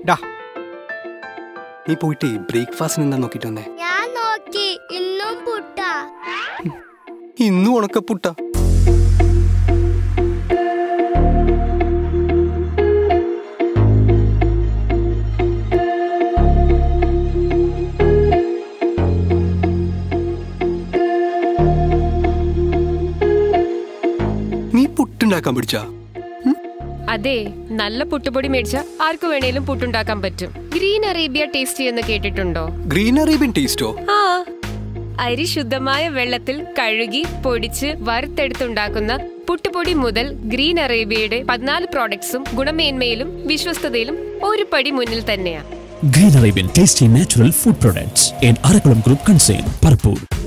ഡാ നീ പോയിട്ട് ബ്രേക്ക്ഫാസ്റ്റിന് എന്താ നോക്കിട്ട് വന്നേ ഞാൻ നോക്കി ഇന്നും പുട്ടാ ഇന്നും ഉണക്കപ്പുട്ട നീ പുട്ടുണ്ടാക്കാൻ പഠിച്ചാ അതെ നല്ല പുട്ടുപൊടി മേടിച്ച ആർക്കു വേണേലും പുട്ടുണ്ടാക്കാൻ പറ്റും ഗ്രീൻ അറേബ്യ ടേസ്റ്റി എന്ന് കേട്ടിട്ടുണ്ടോ ഗ്രീൻ അറേബ്യൻ ടേസ്റ്റോ ആ അരി ശുദ്ധമായ വെള്ളത്തിൽ കഴുകി പൊടിച്ച് വറുത്തെടുത്തുണ്ടാക്കുന്ന പുട്ടുപൊടി മുതൽ ഗ്രീൻ അറേബ്യയുടെ പതിനാല് പ്രോഡക്ട്സും ഗുണമേന്മയിലും വിശ്വസ്തതയിലും ഒരു പടി മുന്നിൽ തന്നെയാണ് Green Arabian tasty natural food products in Arakulam Group Conceal, Parpur.